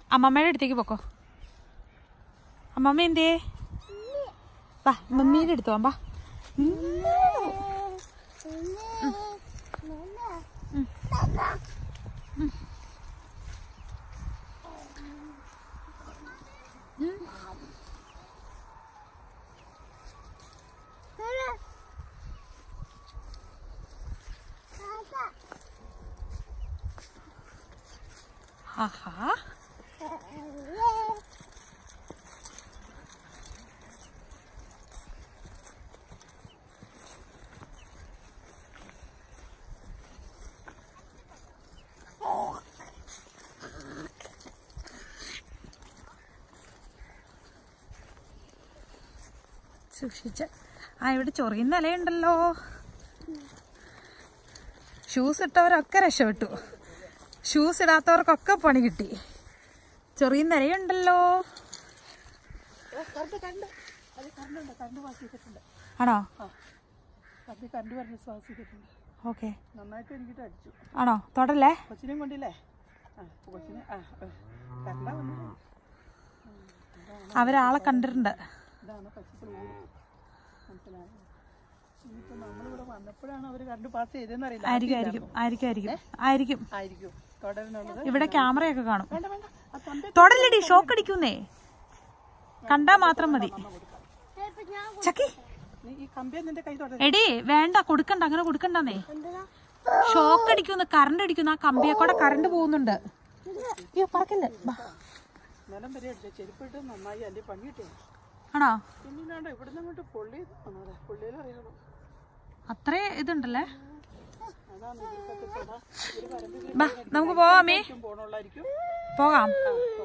അമ്മമ്മയുടെ അടുത്തേക്ക് പോക്കോ അമ്മമ്മ എന്തേ വാ മമ്മീടെ അടുത്ത് വാ ആഹാ സൂക്ഷിച്ച് ആ ഇവിടെ ചൊറിയുന്ന ഇലയുണ്ടല്ലോ ഷൂസ് ഇട്ടവരൊക്കെ രക്ഷപ്പെട്ടു ഷൂസ് ഇടാത്തവർക്കൊക്കെ പണി കിട്ടി ചൊറിയുന്ന ഇലയുണ്ടല്ലോ കണ്ട് കണ്ട് അത് കണ്ടുണ്ട് കണ്ട് വാസിച്ചിട്ടുണ്ട് ആണോ അത് കണ്ടു പറഞ്ഞ് ശ്വാസിച്ചിട്ടുണ്ട് ഓക്കെ നന്നായിട്ട് എനിക്കിട്ട് അടിച്ചു ആണോ തൊടല്ലേ കൊച്ചിനെയും കൊണ്ടില്ലേ ആ കൊച്ചിനെ ആ കണ്ട വന്നു അവരാളെ കണ്ടിട്ടുണ്ട് ഇതാണ് പച്ചപ്പുളി മനസ്സിലായത് ഇനിയിപ്പോൾ നമ്മളിവിടെ വന്നപ്പോഴാണ് അവർ കണ്ട് പാസ് ചെയ്തതെന്ന് അറിയില്ല ആയിരിക്കും ആയിരിക്കും ആയിരിക്കും ആയിരിക്കും ആയിരിക്കും ആയിരിക്കും തുടരുന്നുള്ളത് ഇവിടെ ക്യാമറയൊക്കെ കാണും വേണ്ട വേണ്ട ആ തൊണ്ട തൊടലടി ഷോക്ക് അടിക്കുന്നേ കണ്ടാ മാത്രം മതി ചക്കി നീ ഈ കമ്പിയെ നിന്റെ കൈ തൊട എടി വേണ്ട കൊടുക്കണ്ട അങ്ങനെ കൊടുക്കണ്ടെന്നേ ഷോക്ക് അടിക്കുന്നു കറണ്ട് അടിക്കുന്നു ആ കമ്പിയെ കൂടെ കറണ്ട് പോകുന്നുണ്ട് അയ്യോ പറക്കല്ലേ ബാ. നിലം വരെ അടിച്ച ചെരുപ്പിട്ട് നന്നായി അല്ലെ പണി കിട്ടിയത് ആണോ പിന്നീടാണ്ട് ഇവിടുന്ന് അങ്ങോട്ട് പൊള്ളി വന്നതാ പൊള്ളിയിൽ അറിയാമോ അത്രേ ഇതുണ്ടല്ലേ അതാണ് ഇവർക്കൊക്കെ തൊട ഒരു വരമ്പ് ബാ നമുക്ക് പോവാമേ പോണുള്ളായിരിക്കും പോകാം